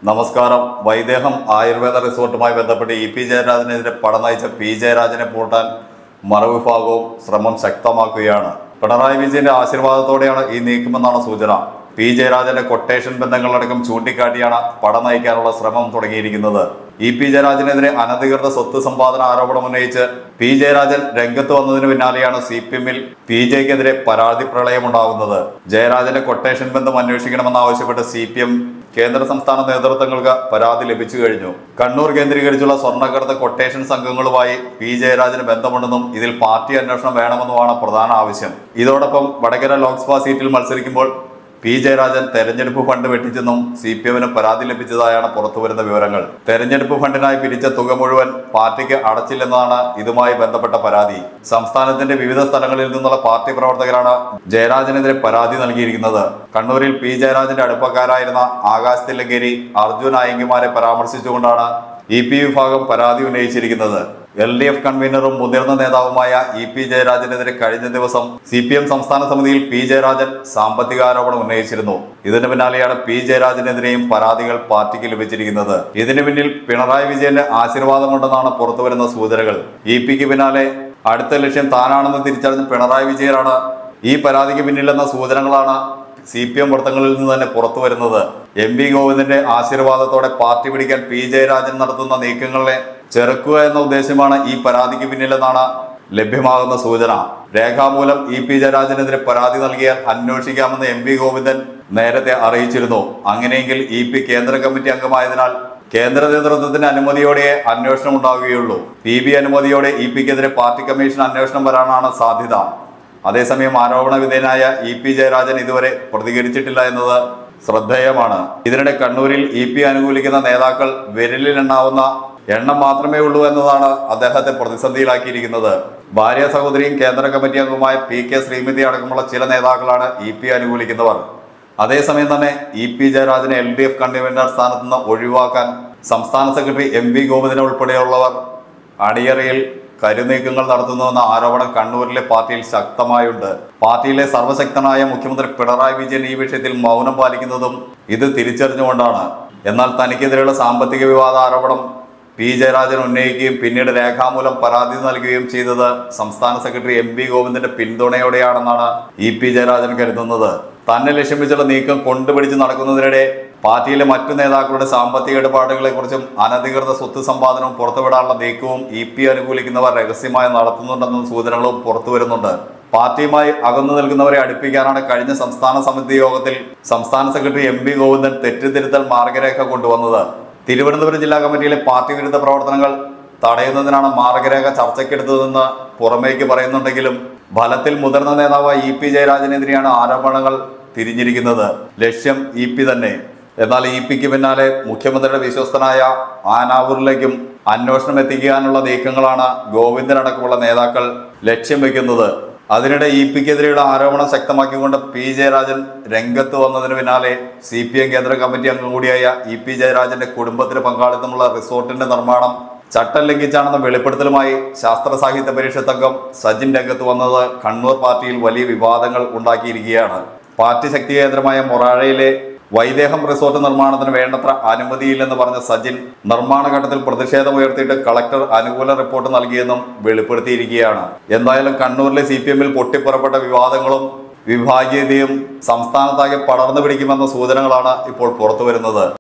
നമസ്കാരം വൈദേഹം ആയുർവേദ റിസോർട്ടുമായി ബന്ധപ്പെട്ട് E P ജയരാജനെതിരെ പട നയിച്ച പി ജയരാജനെ പൂട്ടാൻ മറുവിഭാഗവും ശ്രമം ശക്തമാക്കുകയാണ് പിണറായി വിജയന്റെ ആശീർവാദത്തോടെയാണ് ഈ നീക്കമെന്നാണ് സൂചന പി ജയരാജന്റെ കൊട്ടേഷൻ ബന്ധങ്ങളടക്കം ചൂണ്ടിക്കാട്ടിയാണ് പട നയിക്കാനുള്ള ശ്രമം തുടങ്ങിയിരിക്കുന്നത് ഇ പി ജയരാജനെതിരെ അനധികൃത സ്വത്ത് സമ്പാദന ആരോപണം ഉന്നയിച്ച് പി ജയരാജൻ രംഗത്ത് വന്നതിന് പിന്നാലെയാണ് സി പി എമ്മിൽ പി ജെക്കെതിരെ പരാതി പ്രളയമുണ്ടാകുന്നത് ജയരാജന്റെ കൊട്ടേഷൻ ബന്ധം അന്വേഷിക്കണമെന്നാവശ്യപ്പെട്ട് സി പി എം കേന്ദ്ര സംസ്ഥാന നേതൃത്വങ്ങൾക്ക് പരാതി ലഭിച്ചു കഴിഞ്ഞു കണ്ണൂർ കേന്ദ്രീകരിച്ചുള്ള സ്വർണ്ണക്കടത്ത് കൊട്ടേഷൻ സംഘങ്ങളുമായി പി ജയരാജന് ബന്ധമുണ്ടെന്നും ഇതിൽ പാർട്ടി അന്വേഷണം വേണമെന്നുമാണ് പ്രധാന ആവശ്യം ഇതോടൊപ്പം വടകര ലോക്സഭാ സീറ്റിൽ മത്സരിക്കുമ്പോൾ പി ജയരാജൻ തെരഞ്ഞെടുപ്പ് ഫണ്ട് വെട്ടിച്ചെന്നും സി പി എമ്മിന് പരാതി ലഭിച്ചതായാണ് പുറത്തുവരുന്ന വിവരങ്ങൾ തെരഞ്ഞെടുപ്പ് ഫണ്ടിനായി പിരിച്ച തുക മുഴുവൻ പാർട്ടിക്ക് അടച്ചില്ലെന്നതാണ് ഇതുമായി ബന്ധപ്പെട്ട പരാതി സംസ്ഥാനത്തിന്റെ വിവിധ സ്ഥലങ്ങളിൽ നിന്നുള്ള പാർട്ടി പ്രവർത്തകരാണ് ജയരാജനെതിരെ പരാതി നൽകിയിരിക്കുന്നത് കണ്ണൂരിൽ പി ജയരാജന്റെ അടുപ്പക്കാരായിരുന്ന ആകാശ് തില്ലങ്കേരി അർജുൻ ആയങ്കിമാരെ പരാമർശിച്ചുകൊണ്ടാണ് ഇ പി വിഭാഗം പരാതി ഉന്നയിച്ചിരിക്കുന്നത് എൽ ഡി എഫ് കൺവീനറും മുതിർന്ന നേതാവുമായ ഇ പി ജയരാജനെതിരെ കഴിഞ്ഞ ദിവസം സി പി എം സംസ്ഥാന സമിതിയിൽ പി ജയരാജൻ സാമ്പത്തിക ആരോപണം ഉന്നയിച്ചിരുന്നു ഇതിന് പിന്നാലെയാണ് പി ജയരാജനെതിരെയും പരാതികൾ പാർട്ടിക്ക് ലഭിച്ചിരിക്കുന്നത് ഇതിന് പിന്നിൽ പിണറായി വിജയന്റെ ആശീർവാദമുണ്ടെന്നാണ് പുറത്തുവരുന്ന സൂചനകൾ ഇ പിക്ക് പിന്നാലെ അടുത്ത ലക്ഷ്യം താനാണെന്ന് തിരിച്ചറിഞ്ഞ പിണറായി വിജയനാണ് ഈ പരാതിക്ക് പിന്നിലെന്ന സൂചനകളാണ് സി പി എം വൃത്തങ്ങളിൽ നിന്ന് തന്നെ പുറത്തു വരുന്നത് എം വി ഗോവിന്ദന്റെ ആശീർവാദത്തോടെ പാർട്ടി പിടിക്കാൻ പി ജയരാജൻ നടത്തുന്ന നീക്കങ്ങളെ ചെറുക്കുക എന്ന ഉദ്ദേശമാണ് ഈ പരാതിക്ക് പിന്നിലെന്നാണ് ലഭ്യമാകുന്ന സൂചന രേഖാമൂലം ഇ പി ജയരാജനെതിരെ പരാതി നൽകിയാൽ അന്വേഷിക്കാമെന്ന് എം വി ഗോവിന്ദൻ നേരത്തെ അറിയിച്ചിരുന്നു അങ്ങനെയെങ്കിൽ ഇ പി കേന്ദ്ര കമ്മിറ്റി അംഗമായതിനാൽ കേന്ദ്ര നേതൃത്വത്തിന്റെ അനുമതിയോടെ അന്വേഷണം ഉണ്ടാവുകയുള്ളൂ പി ബി അനുമതിയോടെ ഇ പിക്കെതിരെ പാർട്ടി കമ്മീഷൻ അന്വേഷണം വരാനാണ് സാധ്യത അതേസമയം ആരോപണ വിധേയനായ ഇ പി ജയരാജൻ ഇതുവരെ പ്രതികരിച്ചിട്ടില്ല എന്നത് ശ്രദ്ധേയമാണ് ഇതിനിടെ കണ്ണൂരിൽ ഇ പി അനുകൂലിക്കുന്ന നേതാക്കൾ വിരലിലെണ്ണാവുന്ന എണ്ണം മാത്രമേ ഉള്ളൂ എന്നതാണ് അദ്ദേഹത്തെ പ്രതിസന്ധിയിലാക്കിയിരിക്കുന്നത് ഭാര്യ സഹോദരിയും കേന്ദ്ര കമ്മിറ്റി അംഗവുമായ പി കെ ശ്രീമതി അടക്കമുള്ള ചില നേതാക്കളാണ് ഇ പി അനുകൂലിക്കുന്നവർ അതേസമയം തന്നെ ഇ പി ജയരാജനെ എൽ ഡി എഫ് കൺവീനർ സ്ഥാനത്ത് നിന്ന് ഒഴിവാക്കാൻ സംസ്ഥാന സെക്രട്ടറി എം വി ഗോവിന്ദൻ ഉൾപ്പെടെയുള്ളവർ അണിയറയിൽ കരുനീക്കങ്ങൾ നടത്തുന്നുവെന്ന ആരോപണം കണ്ണൂരിലെ പാർട്ടിയിൽ ശക്തമായുണ്ട് പാർട്ടിയിലെ സർവശക്തനായ മുഖ്യമന്ത്രി പിണറായി വിജയൻ ഈ വിഷയത്തിൽ മൗനം പാലിക്കുന്നതും ഇത് തിരിച്ചറിഞ്ഞുകൊണ്ടാണ് എന്നാൽ തനിക്കെതിരെയുള്ള സാമ്പത്തിക വിവാദ ആരോപണം പി ജയരാജൻ ഉന്നയിക്കുകയും പിന്നീട് രേഖാമൂലം പരാതി നൽകുകയും ചെയ്തത് സംസ്ഥാന സെക്രട്ടറി എം പി ഗോവിന്ദന്റെ പിന്തുണയോടെയാണെന്നാണ് ഇ പി ജയരാജൻ കരുതുന്നത് തന്നെ ലക്ഷ്യം വെച്ചുള്ള നീക്കം കൊണ്ടുപിടിച്ച് നടക്കുന്നതിനിടെ പാർട്ടിയിലെ മറ്റു നേതാക്കളുടെ സാമ്പത്തിക ഇടപാടുകളെക്കുറിച്ചും അനധികൃത സ്വത്ത് സമ്പാദനവും പുറത്തുവിടാനുള്ള നീക്കവും ഇ പി അനുകൂലിക്കുന്നവർ രഹസ്യമായി നടത്തുന്നുണ്ടെന്ന സൂചനകളും പുറത്തു വരുന്നുണ്ട് പാർട്ടിയുമായി അകന്നു നിൽക്കുന്നവരെ അടുപ്പിക്കാനാണ് കഴിഞ്ഞ സംസ്ഥാന സമിതി യോഗത്തിൽ സംസ്ഥാന സെക്രട്ടറി എം പി ഗോവിന്ദൻ തെറ്റിദ്ധരുത്തൽ മാർഗരേഖ കൊണ്ടുവന്നത് തിരുവനന്തപുരം ജില്ലാ കമ്മിറ്റിയിലെ പാർട്ടി വിരുദ്ധ പ്രവർത്തനങ്ങൾ തടയുന്നതിനാണ് മാർഗരേഖ ചർച്ചയ്ക്കെടുത്തതെന്ന് പുറമേക്ക് പറയുന്നുണ്ടെങ്കിലും ഫലത്തിൽ മുതിർന്ന നേതാവ് ഇ പി ജയരാജനെതിരെയാണ് ആരോപണങ്ങൾ തിരിഞ്ഞിരിക്കുന്നത് ലക്ഷ്യം ഇ പി തന്നെ എന്നാൽ ഇ പിക്ക് പിന്നാലെ മുഖ്യമന്ത്രിയുടെ വിശ്വസ്തനായ ആനാവൂരിലേക്കും അന്വേഷണം എത്തിക്കാനുള്ള നീക്കങ്ങളാണ് ഗോവിന്ദനടക്കമുള്ള നേതാക്കൾ ലക്ഷ്യം വെക്കുന്നത് അതിനിടെ ഇ പിക്കെതിരെയുള്ള ആരോപണം ശക്തമാക്കിക്കൊണ്ട് പി ജയരാജൻ രംഗത്ത് വന്നതിന് പിന്നാലെ സി പി എം കേന്ദ്ര കമ്മിറ്റി അംഗം കൂടിയായ ഇ പി ജയരാജന്റെ കുടുംബത്തിന് പങ്കാളിത്തമുള്ള റിസോർട്ടിന്റെ നിർമ്മാണം ചട്ടം ലംഘിച്ചാണെന്ന വെളിപ്പെടുത്തലുമായി ശാസ്ത്ര സാഹിത്യ പരിഷത്ത് അംഗം സജിൻ രംഗത്ത് വന്നത് കണ്ണൂർ പാർട്ടിയിൽ വലിയ വിവാദങ്ങൾ ഉണ്ടാക്കിയിരിക്കുകയാണ് പാർട്ടി ശക്തി കേന്ദ്രമായ മൊറാഴയിലെ വൈദേഹം റിസോർട്ട് നിർമ്മാണത്തിന് വേണ്ടത്ര അനുമതിയില്ലെന്ന് പറഞ്ഞ സജിൻ നിർമ്മാണ ഘട്ടത്തിൽ പ്രതിഷേധമുയർത്തിയിട്ട് കളക്ടർ അനുകൂല റിപ്പോർട്ട് നൽകിയെന്നും വെളിപ്പെടുത്തിയിരിക്കുകയാണ് എന്തായാലും കണ്ണൂരിലെ സി പി എമ്മിൽ പൊട്ടിപ്പുറപ്പെട്ട വിവാദങ്ങളും വിഭാഗീയതയും സംസ്ഥാനത്താകെ പടർന്നു പിടിക്കുമെന്ന സൂചനകളാണ് ഇപ്പോൾ പുറത്തു വരുന്നത്